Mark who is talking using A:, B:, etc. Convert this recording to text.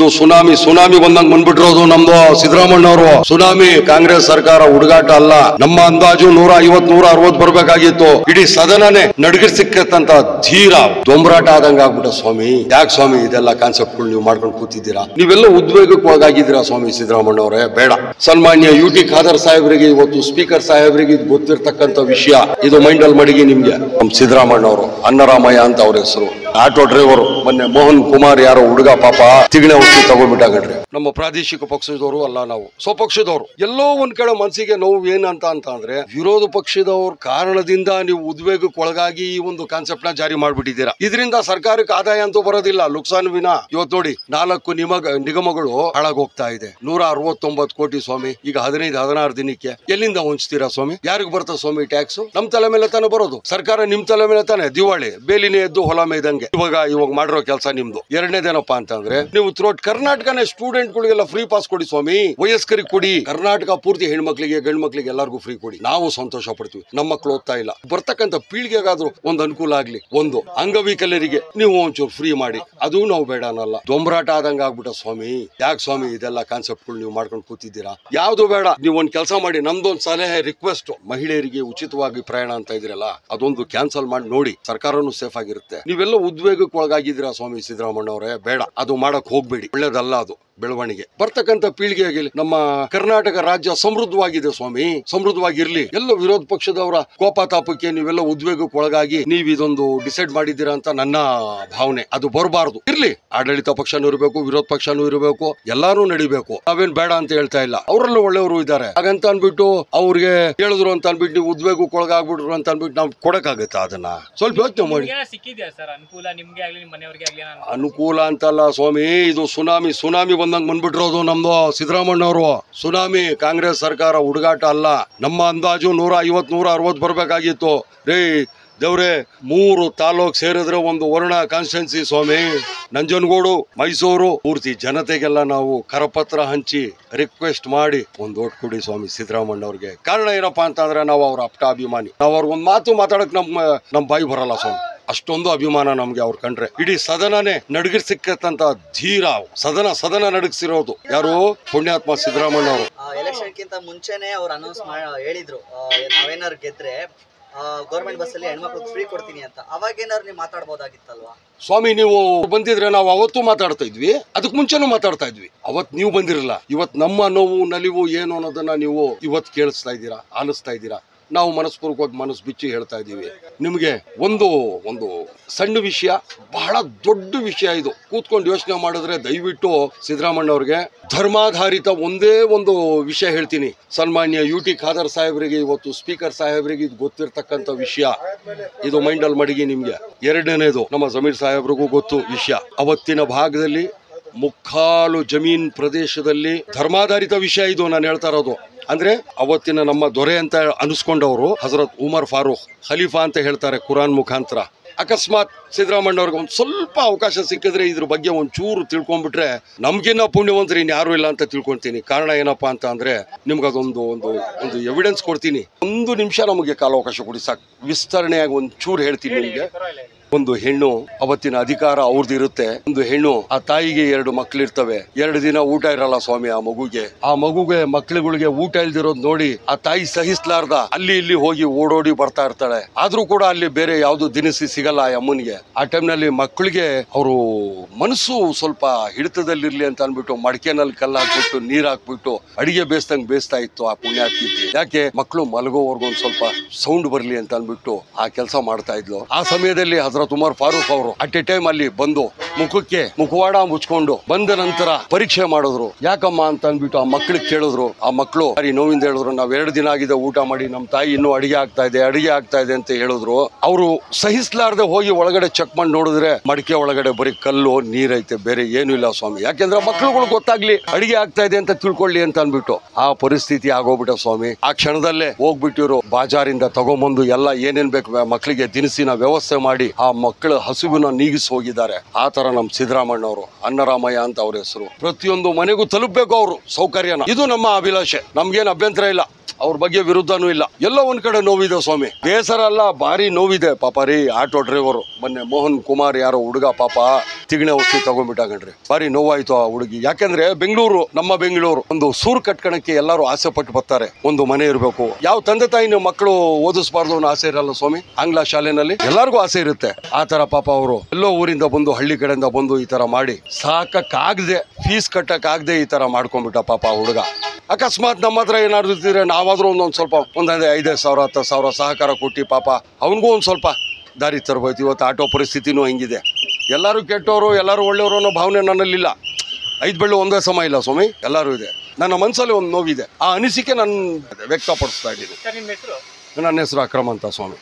A: ಇದು tsunami tsunami ಬಂದಂಗ್ ಬಂದ್ಬಿಟ್ಟಿರೋದು ನಮ್ದು ಸಿದ್ದರಾಮಣ್ಣ ಅವರು ಸುನಾಮಿ ಕಾಂಗ್ರೆಸ್ ಸರ್ಕಾರ ಹುಡುಗಾಟ ಅಲ್ಲ ನಮ್ಮ ಅಂದಾಜು ನೂರ ಐವತ್ ನೂರ ಅರವತ್ ಬರ್ಬೇಕಾಗಿತ್ತು ಇಡೀ ಸದನನೇ ನಡಗಿಸಿಕ್ಕಂತ ಧೀರ ದೊಂಬರಾಟ ಆದಂಗ ಆಗ್ಬಿಟ್ಟ ಸ್ವಾಮಿ ಯಾಕೆ ಸ್ವಾಮಿ ಇದೆಲ್ಲ ಕಾನ್ಸೆಪ್ಟ್ಗಳು ನೀವು ಮಾಡ್ಕೊಂಡು ಕೂತಿದ್ದೀರಾ ನೀವೆಲ್ಲ ಉದ್ವೇಗಕ್ಕೆ ಒಳಗಾಗಿದ್ದೀರಾ ಸ್ವಾಮಿ ಸಿದ್ದರಾಮಣ್ಣ ಅವರೇ ಬೇಡ ಸನ್ಮಾನ್ಯ ಯು ಟಿ ಖಾದರ್ ಸಾಹೇಬರಿಗೆ ಇವತ್ತು ಸ್ಪೀಕರ್ ಸಾಹೇಬರಿಗೆ ಇದು ಗೊತ್ತಿರ್ತಕ್ಕಂಥ ವಿಷಯ ಇದು ಮೈಂಡ್ ಅಲ್ಲಿ ಮಡಿಗೆ ನಿಮ್ಗೆ ನಮ್ ಸಿದ್ದರಾಮಣ್ಣ ಅವರು ಅನ್ನರಾಮಯ್ಯ ಅಂತ ಅವ್ರ ಹೆಸರು ಆಟೋ ಡ್ರೈವರ್ ಮೊನ್ನೆ ಮೋಹನ್ ಕುಮಾರ್ ಯಾರೋ ಹುಡುಗ ಪಾಪ ತಿಗಣೆ ಔಷಧಿ ತಗೊಂಡ್ಬಿಟ್ಟಾಗಡ್ರಿ ನಮ್ಮ ಪ್ರಾದೇಶಿಕ ಪಕ್ಷದವರು ಅಲ್ಲ ನಾವು ಸ್ವಪಕ್ಷದವರು ಎಲ್ಲೋ ಒಂದ್ ಕಡೆ ಮನಸ್ಸಿಗೆ ನೋವು ಏನಂತ ಅಂತ ಅಂದ್ರೆ ವಿರೋಧ ಪಕ್ಷದವ್ರ ಕಾರಣದಿಂದ ನೀವು ಉದ್ವೇಗಕ್ಕೆ ಒಳಗಾಗಿ ಈ ಒಂದು ಕಾನ್ಸೆಪ್ಟ್ ನ ಜಾರಿ ಮಾಡ್ಬಿಟ್ಟಿದ್ದೀರಾ ಇದರಿಂದ ಸರ್ಕಾರಕ್ಕೆ ಆದಾಯ ಅಂತೂ ಬರೋದಿಲ್ಲ ಲುಕ್ಸಾನ್ ವಿನ ಇವತ್ತು ನೋಡಿ ನಾಲ್ಕು ನಿಮಗ ನಿಗಮಗಳು ಹಾಳಾಗ್ ಹೋಗ್ತಾ ಇದೆ ನೂರ ಅರವತ್ತೊಂಬತ್ತು ಕೋಟಿ ಸ್ವಾಮಿ ಈಗ ಹದಿನೈದು ಹದಿನಾರು ದಿನಕ್ಕೆ ಎಲ್ಲಿಂದ ಹೊಂಚ್ತೀರಾ ಸ್ವಾಮಿ ಯಾರಿಗ್ ಬರ್ತದೆ ಸ್ವಾಮಿ ಟ್ಯಾಕ್ಸ್ ನಮ್ ತಲೆ ಮೇಲೆ ತಾನೇ ಬರೋದು ಸರ್ಕಾರ ನಿಮ್ ತಲೆ ಮೇಲೆ ತಾನೇ ದಿವಾಳಿ ಬೇಲಿನೇ ಎದ್ದು ಹೊಲ ಮೇಯ್ದಂಗೆ ಇವಾಗ ಇವಾಗ ಮಾಡಿರೋ ಕೆಲಸ ನಿಮ್ದು ಎರಡನೇದೇನಪ್ಪಾ ಅಂತಂದ್ರೆ ನೀವು ಥ್ರೋಟ್ ಕರ್ನಾಟಕನೇ ಸ್ಟೂಡೆಂಟ್ ಗಳಿಗೆಲ್ಲ ಫ್ರೀ ಪಾಸ್ ಕೊಡಿ ಸ್ವಾಮಿ ವಯಸ್ಕರಿಗೆ ಕೊಡಿ ಕರ್ನಾಟಕ ಪೂರ್ತಿ ಹೆಣ್ಮಕ್ಳಿಗೆ ಗಂಡು ಮಕ್ಳಿಗೆ ಎಲ್ಲರಿಗೂ ಫ್ರೀ ಕೊಡಿ ನಾವು ಸಂತೋಷ ಪಡ್ತೀವಿ ನಮ್ಮ ಮಕ್ಕಳು ಓದ್ತಾ ಇಲ್ಲ ಬರ್ತಕ್ಕಂಥ ಪೀಳಿಗೆಗಾದ್ರೂ ಒಂದು ಅನುಕೂಲ ಆಗ್ಲಿ ಒಂದು ಅಂಗವಿಕಲರಿಗೆ ನೀವು ಒಂಚೂರು ಫ್ರೀ ಮಾಡಿ ಅದು ನಾವು ಬೇಡ ಅನ್ನಲ್ಲ ದೊಂಬರಾಟ ಆದಂಗ ಆಗ್ಬಿಟ್ಟ ಸ್ವಾಮಿ ಯಾಕೆ ಸ್ವಾಮಿ ಇದೆಲ್ಲ ಕಾನ್ಸೆಪ್ಟ್ಗಳು ನೀವು ಮಾಡ್ಕೊಂಡು ಕೂತಿದ್ದೀರಾ ಯಾವ್ದು ಬೇಡ ನೀವು ಒಂದ್ ಕೆಲಸ ಮಾಡಿ ನಮ್ದೊಂದ್ ಸಲಹೆ ರಿಕ್ವೆಸ್ಟ್ ಮಹಿಳೆಯರಿಗೆ ಉಚಿತವಾಗಿ ಪ್ರಯಾಣ ಅಂತ ಇದ್ರಲ್ಲ ಅದೊಂದು ಕ್ಯಾನ್ಸಲ್ ಮಾಡಿ ನೋಡಿ ಸರ್ಕಾರನು ಸೇಫ್ ಆಗಿರುತ್ತೆ ನೀವೆಲ್ಲ ಉದ್ವೇಗಕ್ಕೆ ಒಳಗಾಗಿದ್ದೀರಾ ಸ್ವಾಮಿ ಸಿದ್ದರಾಮಣ್ಣ ಅವರೇ ಬೇಡ ಅದು ಮಾಡಕ್ ಹೋಗ್ಬೇಡಿ ಒಳ್ಳೇದಲ್ಲ ಅದು ಬೆಳವಣಿಗೆ ಬರ್ತಕ್ಕಂಥ ಪೀಳಿಗೆಗೆ ನಮ್ಮ ಕರ್ನಾಟಕ ರಾಜ್ಯ ಸಮೃದ್ಧವಾಗಿದೆ ಸ್ವಾಮಿ ಸಮೃದ್ಧವಾಗಿರ್ಲಿ ಎಲ್ಲ ವಿರೋಧ ಪಕ್ಷದವರ ಕೋಪ ತಾಪಕ್ಕೆ ನೀವೆಲ್ಲ ಉದ್ವೇಗಕ್ಕೆ ಒಳಗಾಗಿ ನೀವು ಇದೊಂದು ಡಿಸೈಡ್ ಮಾಡಿದ್ದೀರಾ ಅಂತ ನನ್ನ ಭಾವನೆ ಅದು ಬರಬಾರದು ಇರ್ಲಿ ಆಡಳಿತ ಪಕ್ಷನೂ ಇರಬೇಕು ವಿರೋಧ ಪಕ್ಷನೂ ಇರಬೇಕು ಎಲ್ಲಾರು ನಡಿಬೇಕು ನಾವೇನ್ ಬೇಡ ಅಂತ ಹೇಳ್ತಾ ಇಲ್ಲ ಅವರಲ್ಲೂ ಒಳ್ಳೆಯವರು ಇದ್ದಾರೆ ಹಾಗಂತ ಅನ್ಬಿಟ್ಟು ಅವ್ರಿಗೆ ಹೇಳಿದ್ರು ಅಂತ ಅನ್ಬಿಟ್ಟು ನೀವು ಉದ್ವೇಗಕ್ಕೆ ಒಳಗಾಗ್ಬಿಟ್ರು ಅಂತ ಅನ್ಬಿಟ್ಟು ನಾವು ಕೊಡಕ್ಕಾಗತ್ತಾ ಅದನ್ನ ಸ್ವಲ್ಪ ಯೋಚನೆ ಮಾಡಿ
B: ನಿಮ್ಗೆ ಸಿಕ್ಕಿದ್ಯಾ ಸರ್ ಅನುಕೂಲ ನಿಮ್ಗೆ ಆಗ್ಲಿ ನಿಮ್ಮ ಮನೆಯವ್ರಿಗೆ ಆಗ್ಲಿ ನಾನು
A: ಅನುಕೂಲ ಅಂತಲ್ಲ ಸ್ವಾಮಿ ಇದು ಸುನಾಮಿ ಸುನಾಮಿ ಬಂದಂಗ್ ಬಂದ್ಬಿಟ್ಟಿರೋದು ನಮ್ದು ಸಿದ್ದರಾಮಣ್ಣ ಅವರು ಸುನಾಮಿ ಕಾಂಗ್ರೆಸ್ ಸರ್ಕಾರ ಹುಡುಗಾಟ ಅಲ್ಲ ನಮ್ಮ ಅಂದಾಜು ನೂರ ಐವತ್ ನೂರ ಅರವತ್ ಬರ್ಬೇಕಾಗಿತ್ತು ರೇ ದೇವ್ರೆ ಮೂರು ತಾಲೂಕ್ ಸೇರಿದ್ರೆ ಒಂದು ವರ್ಣ ಕಾನ್ಸ್ಟೆನ್ಸಿ ಸ್ವಾಮಿ ನಂಜನಗೂಡು ಮೈಸೂರು ಪೂರ್ತಿ ಜನತೆಗೆಲ್ಲ ನಾವು ಕರಪತ್ರ ಹಂಚಿ ರಿಕ್ವೆಸ್ಟ್ ಮಾಡಿ ಒಂದು ಓಟ್ ಕೊಡಿ ಸ್ವಾಮಿ ಸಿದ್ದರಾಮಣ್ಣ ಅವ್ರಿಗೆ ಕಾರಣ ಏನಪ್ಪಾ ಅಂತಂದ್ರೆ ನಾವು ಅವ್ರ ಅಪ್ಟ ಅಭಿಮಾನಿ ನಾವು ಅವ್ರಿಗೊಂದು ಮಾತು ಮಾತಾಡಕ್ ನಮ್ಮ ನಮ್ಮ ಬಾಯಿ ಬರಲ್ಲ ಸ್ವಾಮಿ ಅಷ್ಟೊಂದು ಅಭಿಮಾನ ನಮ್ಗೆ ಅವ್ರ ಕಂಡ್ರೆ ಇಡೀ ಸದನನೇ ನಡಗಿಸಿಕ್ಕಂತ ಧೀರ ಸದನ ಸದನ ನಡಗಿಸಿರೋದು ಯಾರು ಪುಣ್ಯಾತ್ಮ ಸಿದ್ದರಾಮಣ್ಣ ಅವರು
C: ಎಲೆಕ್ಷನ್ಗಿಂತ ಮುಂಚೆನೆ ಅವ್ರು ಅನೌನ್ಸ್ ಮಾಡಿ ಹೇಳಿದ್ರು ಆ, ನಾವೇನಾದ್ರು ಗೆದ್ರೆ ಗೌರ್ಮೆಂಟ್ ಬಸ್ಸಲ್ಲಿ ಹೆಣ್ಮಕ್ಳಿಗೆ ಫ್ರೀ ಕೊಡ್ತೀನಿ ಅಂತ ಅವಾಗೇನಾದ್ರು ನೀವು ಮಾತಾಡ್ಬೋದಾಗಿತ್ತಲ್ವಾ
A: ಸ್ವಾಮಿ ನೀವು ಬಂದಿದ್ರೆ ನಾವು ಅವತ್ತು ಮಾತಾಡ್ತಾ ಇದ್ವಿ ಅದಕ್ಕೆ ಮುಂಚೆನೂ ಮಾತಾಡ್ತಾ ಇದ್ವಿ ಅವತ್ ನೀವು ಬಂದಿರಲ್ಲ ಇವತ್ ನಮ್ಮ ನೋವು ನಲಿವು ಏನು ಅನ್ನೋದನ್ನ ನೀವು ಇವತ್ ಕೇಳಿಸ್ತಾ ಇದ್ದೀರಾ ಆಲಿಸ್ತಾ ಇದ್ದೀರಾ ನಾವು ಮನಸ್ಪೂರ್ವಕವಾಗಿ ಮನಸ್ಸು ಬಿಚ್ಚಿ ಹೇಳ್ತಾ ಇದ್ದೀವಿ ನಿಮಗೆ ಒಂದು ಒಂದು ಸಣ್ಣ ವಿಷಯ ಬಹಳ ದೊಡ್ಡ ವಿಷಯ ಇದು ಕೂತ್ಕೊಂಡು ಯೋಚನೆ ಮಾಡಿದ್ರೆ ದಯವಿಟ್ಟು ಸಿದ್ದರಾಮಣ್ಣ ಅವ್ರಿಗೆ ಧರ್ಮಾಧಾರಿತ ಒಂದೇ ಒಂದು ವಿಷಯ ಹೇಳ್ತೀನಿ ಸನ್ಮಾನ್ಯ ಯು ಟಿ ಖಾದರ್ ಸಾಹೇಬರಿಗೆ ಇವತ್ತು ಸ್ಪೀಕರ್ ಸಾಹೇಬರಿಗೆ ಇದು ಗೊತ್ತಿರ್ತಕ್ಕಂಥ ವಿಷಯ ಇದು ಮೈಂಡಲ್ಲಿ ಮಡಗಿ ನಿಮ್ಗೆ ಎರಡನೇದು ನಮ್ಮ ಜಮೀರ್ ಸಾಹೇಬ್ರಿಗೂ ಗೊತ್ತು ವಿಷಯ ಅವತ್ತಿನ ಭಾಗದಲ್ಲಿ ಮುಕ್ಕಾಲು ಜಮೀನ್ ಪ್ರದೇಶದಲ್ಲಿ ಧರ್ಮಾಧಾರಿತ ವಿಷಯ ಇದು ನಾನು ಹೇಳ್ತಾ ಇರೋದು ಅಂದ್ರೆ ಅವತ್ತಿನ ನಮ್ಮ ದೊರೆ ಅಂತ ಅನಿಸ್ಕೊಂಡವರು ಹಜರತ್ ಉಮರ್ ಫಾರೂಕ್ ಖಲೀಫಾ ಅಂತ ಹೇಳ್ತಾರೆ ಕುರಾನ್ ಮುಖಾಂತರ ಅಕಸ್ಮಾತ್ ಸಿದ್ದರಾಮಣ್ಣ ಅವ್ರಿಗೆ ಒಂದು ಸ್ವಲ್ಪ ಅವಕಾಶ ಸಿಕ್ಕಿದ್ರೆ ಇದ್ರ ಬಗ್ಗೆ ಒಂದು ಚೂರು ತಿಳ್ಕೊಂಡ್ಬಿಟ್ರೆ ನಮ್ಗಿನ್ನ ಪುಣ್ಯವಂತರು ಇನ್ನು ಯಾರು ಇಲ್ಲ ಅಂತ ತಿಳ್ಕೊಂತೀನಿ ಕಾರಣ ಏನಪ್ಪಾ ಅಂತ ಅಂದ್ರೆ ನಿಮ್ಗೆ ಅದೊಂದು ಒಂದು ಒಂದು ಎವಿಡೆನ್ಸ್ ಕೊಡ್ತೀನಿ ಒಂದು ನಿಮಿಷ ನಮಗೆ ಕಾಲಾವಕಾಶ ಕೊಡಿ ಸಾಕು ವಿಸ್ತರಣೆಯಾಗಿ ಒಂದು ಚೂರು ಹೇಳ್ತೀನಿ ನಿಮಗೆ ಒಂದು ಹೆಣ್ಣು ಅವತ್ತಿನ ಅಧಿಕಾರ ಅವ್ರದ್ದು ಇರುತ್ತೆ ಒಂದು ಹೆಣ್ಣು ಆ ತಾಯಿಗೆ ಎರಡು ಮಕ್ಳಿರ್ತವೆ ಎರಡು ದಿನ ಊಟ ಇರಲ್ಲ ಸ್ವಾಮಿ ಆ ಮಗುಗೆ ಆ ಮಗುಗೆ ಮಕ್ಳುಗಳಿಗೆ ಊಟ ಇಲ್ದಿರೋದ್ ನೋಡಿ ಆ ತಾಯಿ ಸಹಿಸ್ಲಾರ್ದ ಅಲ್ಲಿ ಇಲ್ಲಿ ಹೋಗಿ ಓಡೋಡಿ ಬರ್ತಾ ಇರ್ತಾಳೆ ಆದ್ರೂ ಕೂಡ ಅಲ್ಲಿ ಬೇರೆ ಯಾವ್ದು ದಿನಸಿ ಸಿಗಲ್ಲ ಆ ಅಮ್ಮನಿಗೆ ಆ ಟೈಮ್ನಲ್ಲಿ ಮಕ್ಕಳಿಗೆ ಅವರು ಮನಸ್ಸು ಸ್ವಲ್ಪ ಹಿಡಿತದಲ್ಲಿರ್ಲಿ ಅಂತ ಅನ್ಬಿಟ್ಟು ಮಡಿಕೆನಲ್ಲಿ ಕಲ್ಲು ಹಾಕ್ಬಿಟ್ಟು ನೀರ್ ಹಾಕ್ಬಿಟ್ಟು ಅಡಿಗೆ ಬೇಯಿಸ್ದಂಗ್ ಬೇಯಿಸ್ತಾ ಇತ್ತು ಆ ಪುಣ್ಯಾತ್ಕೀತಿ ಯಾಕೆ ಮಕ್ಕಳು ಮಲಗೋವರೆಗೂ ಒಂದ್ ಸ್ವಲ್ಪ ಸೌಂಡ್ ಬರ್ಲಿ ಅಂತ ಅನ್ಬಿಟ್ಟು ಆ ಕೆಲಸ ಮಾಡ್ತಾ ಇದ್ಲು ಆ ಸಮಯದಲ್ಲಿ ಹಜರತ್ ಉಮರ್ ಫಾರೂಕ್ ಅವರು ಅಟ್ ಎ ಟೈಮ್ ಅಲ್ಲಿ ಬಂದು ಮುಖಕ್ಕೆ ಮುಖವಾಡ ಮುಚ್ಕೊಂಡು ಬಂದ ನಂತರ ಪರೀಕ್ಷೆ ಮಾಡಿದ್ರು ಯಾಕಮ್ಮ ಅಂತ ಅಂದ್ಬಿಟ್ಟು ಆ ಮಕ್ಳಿಗೆ ಕೇಳಿದ್ರು ಆ ಮಕ್ಕಳು ಸರಿ ನೋವಿಂದ ಹೇಳಿದ್ರು ನಾವ್ ಎರಡು ದಿನ ಆಗಿದೆ ಊಟ ಮಾಡಿ ನಮ್ ತಾಯಿ ಇನ್ನೂ ಅಡಿಗೆ ಆಗ್ತಾ ಇದೆ ಅಡಿಗೆ ಆಗ್ತಾ ಇದೆ ಅಂತ ಹೇಳಿದ್ರು ಅವರು ಸಹಿಸ್ಲಾರ್ದೆ ಹೋಗಿ ಒಳಗಡೆ ಚೆಕ್ ಮಾಡಿ ನೋಡಿದ್ರೆ ಮಡಿಕೆ ಒಳಗಡೆ ಬರೀ ಕಲ್ಲು ನೀರೈತೆ ಬೇರೆ ಏನು ಇಲ್ಲ ಸ್ವಾಮಿ ಯಾಕೆಂದ್ರೆ ಮಕ್ಳುಗಳು ಗೊತ್ತಾಗ್ಲಿ ಅಡಿಗೆ ಆಗ್ತಾ ಇದೆ ಅಂತ ತಿಳ್ಕೊಳ್ಳಿ ಅಂತ ಅನ್ಬಿಟ್ಟು ಆ ಪರಿಸ್ಥಿತಿ ಆಗೋಗ್ಬಿಟ್ಟ ಸ್ವಾಮಿ ಆ ಕ್ಷಣದಲ್ಲೇ ಹೋಗ್ಬಿಟ್ಟಿರು ಬಾಜಾರಿಂದ ತಗೊಂಬಂದು ಎಲ್ಲ ಏನೇನ್ ಬೇಕು ಮಕ್ಕಳಿಗೆ ದಿನಸಿನ ವ್ಯವಸ್ಥೆ ಮಾಡಿ ಆ ಮಕ್ಕಳ ಹಸುವಿನ ನೀಗಿಸಿ ಹೋಗಿದ್ದಾರೆ ಆ ತರ ನಮ್ ಸಿದ್ದರಾಮಣ್ಣ ಅವರು ಅನ್ನರಾಮಯ್ಯ ಅಂತ ಅವ್ರ ಹೆಸರು ಪ್ರತಿಯೊಂದು ಮನೆಗೂ ತಲುಪಬೇಕು ಅವರು ಸೌಕರ್ಯನ ಇದು ನಮ್ಮ ಅಭಿಲಾಷೆ ನಮ್ಗೇನು ಅಭ್ಯಂತರ ಇಲ್ಲ ಅವ್ರ ಬಗ್ಗೆ ವಿರುದ್ಧನೂ ಇಲ್ಲ ಎಲ್ಲೋ ಒಂದ್ ಕಡೆ ನೋವಿದೆ ಸ್ವಾಮಿ ಬೇಸರ ಅಲ್ಲ ಭಾರಿ ನೋವಿದೆ ಪಾಪ ರೀ ಆಟೋ ಡ್ರೈವರು ಮೊನ್ನೆ ಮೋಹನ್ ಕುಮಾರ್ ಯಾರೋ ಹುಡುಗ ಪಾಪ ತಿಗಣೆ ಔಷಧಿ ತಗೊಂಡ್ಬಿಟ್ಟ ಕಣ್ರಿ ಭಾರಿ ನೋವಾಯ್ತು ಆ ಹುಡುಗಿ ಯಾಕೆಂದ್ರೆ ಬೆಂಗಳೂರು ನಮ್ಮ ಬೆಂಗಳೂರು ಒಂದು ಸೂರ್ ಕಟ್ಕಣಕ್ಕೆ ಎಲ್ಲರೂ ಆಸೆ ಪಟ್ಟು ಬರ್ತಾರೆ ಒಂದು ಮನೆ ಇರಬೇಕು ಯಾವ ತಂದೆ ತಾಯಿನ ಮಕ್ಕಳು ಓದಿಸಬಾರ್ದು ಅನ್ನೋ ಆಸೆ ಇರಲ್ಲ ಸ್ವಾಮಿ ಆಂಗ್ಲ ಶಾಲೆನಲ್ಲಿ ಎಲ್ಲರಿಗೂ ಆಸೆ ಇರುತ್ತೆ ಆ ತರ ಪಾಪ ಅವರು ಎಲ್ಲೋ ಊರಿಂದ ಬಂದು ಹಳ್ಳಿ ಕಡೆಯಿಂದ ಬಂದು ಈ ತರ ಮಾಡಿ ಸಾಕಕ್ಕಾಗದೆ ಫೀಸ್ ಕಟ್ಟಕ್ಕಾಗದೆ ಈ ತರ ಮಾಡ್ಕೊಂಡ್ಬಿಟ್ಟ ಪಾಪ ಆ ಹುಡುಗ ಅಕಸ್ಮಾತ್ ನಮ್ಮ ಹತ್ರ ಏನಾದ್ರು ಇದ್ದಿದ್ರೆ ನಾವಾದ್ರೂ ಒಂದೊಂದು ಸ್ವಲ್ಪ ಒಂದೊಂದು ಐದೈದು ಸಾವಿರ ಹತ್ತು ಸಾವಿರ ಸಹಕಾರ ಕೊಟ್ಟು ಪಾಪ ಅವನಿಗೂ ಒಂದು ಸ್ವಲ್ಪ ದಾರಿ ತರ್ಬೋಯ್ತು ಇವತ್ತು ಆಟೋ ಪರಿಸ್ಥಿತಿನೂ ಹಿಂಗಿದೆ ಎಲ್ಲರೂ ಕೆಟ್ಟವರು ಎಲ್ಲರೂ ಒಳ್ಳೆಯವರು ಅನ್ನೋ ಭಾವನೆ ನನ್ನಲ್ಲಿಲ್ಲ ಐದು ಬೆಳ್ಳು ಒಂದೇ ಸಮ ಇಲ್ಲ ಸ್ವಾಮಿ ಎಲ್ಲರೂ ಇದೆ ನನ್ನ ಮನಸ್ಸಲ್ಲಿ ಒಂದು ನೋವಿದೆ ಆ ಅನಿಸಿಕೆ ನಾನು ವ್ಯಕ್ತಪಡಿಸ್ತಾ ಇದ್ದೀನಿ
B: ಸರ್ ನಿಮ್ಮ ಹೆಸರು
A: ನನ್ನ ಹೆಸರು ಅಕ್ರಮ್ ಅಂತ ಸ್ವಾಮಿ